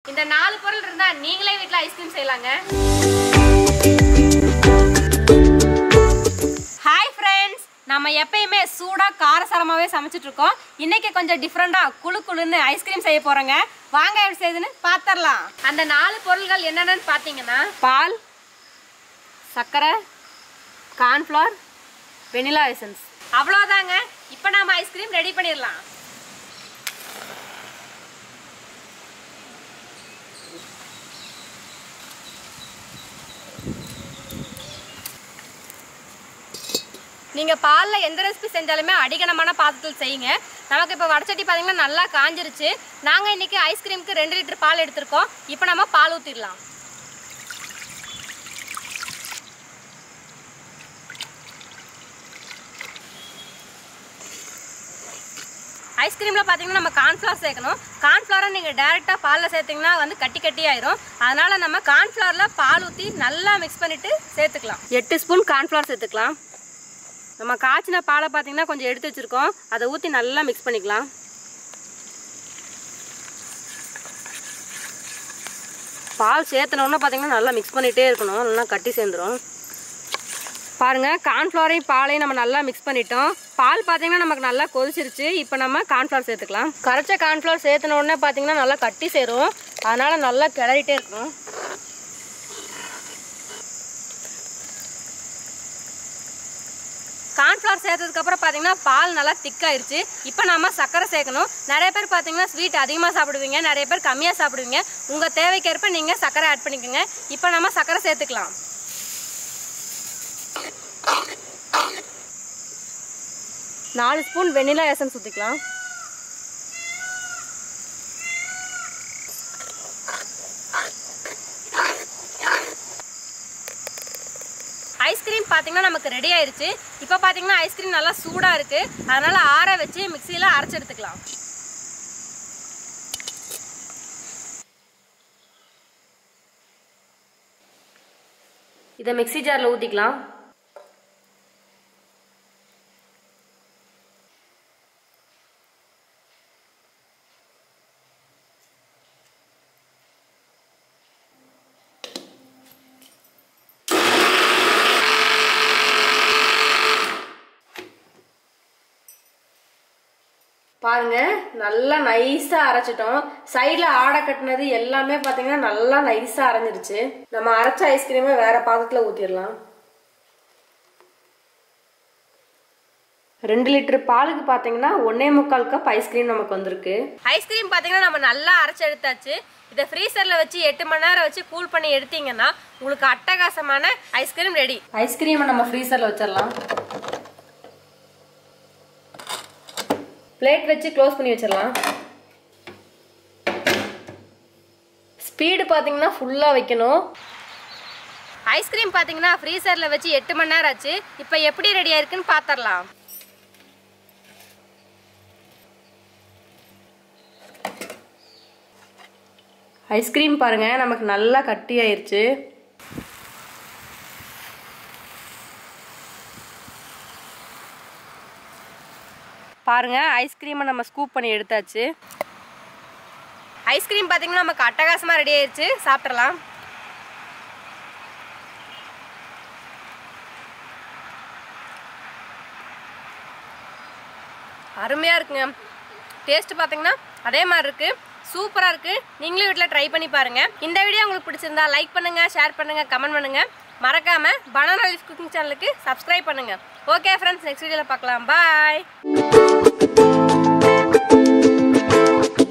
இந்த நாலு பொருள் இருந்தா நீங்களே வீட்ல ஐஸ்கிரீம் செய்யலாங்க ஹாய் ஃப்ரெண்ட்ஸ் நம்ம எப்பயுமே சூடாக காரசாரமாகவே சமைச்சிட்டு இருக்கோம் இன்னைக்கு கொஞ்சம் டிஃப்ரெண்டாக குளு குளுன்னு ஐஸ்கிரீம் செய்ய போகிறோங்க வாங்க எப்படி செய்யுதுன்னு பார்த்துடலாம் அந்த நாலு பொருள்கள் என்னென்னு பார்த்தீங்கன்னா பால் சர்க்கரை கார்ன்ஃப்ளவர் வெனிலா எசன்ஸ் அவ்வளோதாங்க இப்போ நாம ஐஸ்கிரீம் ரெடி பண்ணிடலாம் நீங்கள் பாலில் எந்த ரெசிபி செஞ்சாலுமே அடிகனமான பாத்திரத்தில் செய்யுங்க நமக்கு இப்போ வடச்சட்டி பார்த்தீங்கன்னா நல்லா காஞ்சிருச்சு நாங்கள் இன்றைக்கி ஐஸ்கிரீமுக்கு ரெண்டு லிட்டர் பால் எடுத்திருக்கோம் இப்போ நம்ம பால் ஊற்றிடலாம் ஐஸ்கிரீமில் பார்த்தீங்கன்னா நம்ம கார்ன்ஃப்ளவர் சேர்க்கணும் கார்ன்ஃப்ளவரை நீங்கள் டேரெக்டாக பாலில் சேர்த்திங்கன்னா வந்து கட்டி கட்டி ஆயிரும் அதனால் நம்ம கார்ன்ஃப்ளவரில் பால் ஊற்றி நல்லா மிக்ஸ் பண்ணிவிட்டு சேர்த்துக்கலாம் எட்டு ஸ்பூன் கார்ன்ஃப்ளவர் சேர்த்துக்கலாம் நம்ம காய்ச்சின பாலை பார்த்தீங்கன்னா கொஞ்சம் எடுத்து வச்சுருக்கோம் அதை ஊற்றி நல்லா மிக்ஸ் பண்ணிக்கலாம் பால் சேர்த்தனோன்னு பார்த்தீங்கன்னா நல்லா மிக்ஸ் பண்ணிகிட்டே இருக்கணும் நல்லா கட்டி சேர்ந்துடும் பாருங்கள் கார்ன்ஃப்ளவரையும் பாலையும் நம்ம நல்லா மிக்ஸ் பண்ணிட்டோம் பால் பார்த்தீங்கன்னா நமக்கு நல்லா கொதிச்சிருச்சு இப்போ நம்ம கார்ன்ஃப்ளவர் சேர்த்துக்கலாம் கரைச்ச கார்ன்ஃப்ளவர் சேர்த்துன உடனே பார்த்தீங்கன்னா நல்லா கட்டி சேரும் அதனால் நல்லா கிளறிட்டே இருக்கணும் கார்ன்ஃப்ளவர் சேர்த்ததுக்கப்புறம் பார்த்தீங்கன்னா பால் நல்லா திக்காயிருச்சு இப்போ நம்ம சர்க்கரை சேர்க்கணும் நிறைய பேர் பார்த்தீங்கன்னா ஸ்வீட் அதிகமாக சாப்பிடுவீங்க நிறைய பேர் கம்மியாக சாப்பிடுவீங்க உங்கள் தேவைக்கேற்ப நீங்கள் சர்க்கரை ஆட் பண்ணிக்கோங்க இப்போ நம்ம சர்க்கரை சேர்த்துக்கலாம் நாலு ஸ்பூன் வெண்ணிலா எசன்ஸ் ஊற்றிக்கலாம் ஐஸ்கிரீம் பார்த்தீங்கன்னா நமக்கு ரெடி ஆயிருச்சு இப்போ பார்த்தீங்கன்னா ஐஸ்கிரீம் நல்லா சூடாக இருக்குது அதனால் ஆற வச்சு மிக்சியில் அரைச்சி எடுத்துக்கலாம் இதை மிக்ஸி ஜாரில் ஊற்றிக்கலாம் பாருங்க நல்லா நைஸா அரைச்சிட்டோம் சைட்ல ஆடை கட்டினது எல்லாமே பாத்தீங்கன்னா நல்லா நைஸா அரைஞ்சிருச்சு நம்ம அரைச்ச ஐஸ்கிரீமை வேற பாத்திரத்துல ஊத்திடலாம் ரெண்டு லிட்டர் பாலுக்கு பார்த்தீங்கன்னா ஒன்னே முக்கால் கப் ஐஸ்கிரீம் நமக்கு வந்திருக்கு ஐஸ்கிரீம் பார்த்தீங்கன்னா நம்ம நல்லா அரைச்சி எடுத்தாச்சு இதை ஃப்ரீசரில் வச்சு எட்டு மணி நேரம் வச்சு கூல் பண்ணி எடுத்தீங்கன்னா உங்களுக்கு அட்டகாசமான ஐஸ்கிரீம் ரெடி ஐஸ்கிரீமை நம்ம ஃப்ரீசரில் வச்சிடலாம் பிளேட் வச்சு க்ளோஸ் பண்ணி வச்சிடலாம் ஸ்பீடு பார்த்தீங்கன்னா ஃபுல்லாக வைக்கணும் ஐஸ்கிரீம் பார்த்தீங்கன்னா ஃப்ரீசரில் வச்சு எட்டு மணி நேரம் ஆச்சு இப்போ எப்படி ரெடியாக இருக்குன்னு பார்த்துடலாம் ஐஸ்கிரீம் பாருங்க நமக்கு நல்லா கட்டி ஆயிருச்சு பாருங்க ஐஸ்கிரீமை நம்ம ஸ்கூப் பண்ணி எடுத்தாச்சு ஐஸ்கிரீம் பார்த்தீங்கன்னா நமக்கு அட்டகாசமாக ரெடி ஆயிருச்சு சாப்பிட்றலாம் அருமையாக இருக்குங்க டேஸ்ட் பார்த்தீங்கன்னா அதே மாதிரி இருக்குது சூப்பராக இருக்குது நீங்களும் வீட்டில் ட்ரை பண்ணி பாருங்கள் இந்த வீடியோ உங்களுக்கு பிடிச்சிருந்தா லைக் பண்ணுங்கள் ஷேர் பண்ணுங்கள் கமெண்ட் பண்ணுங்கள் மறக்காமல் பனானா லீஃப் குக்கிங் சேனலுக்கு சப்ஸ்கிரைப் பண்ணுங்கள் ஓகே ஃப்ரெண்ட்ஸ் நெக்ஸ்ட் வீடியோவில் பார்க்கலாம் பாய்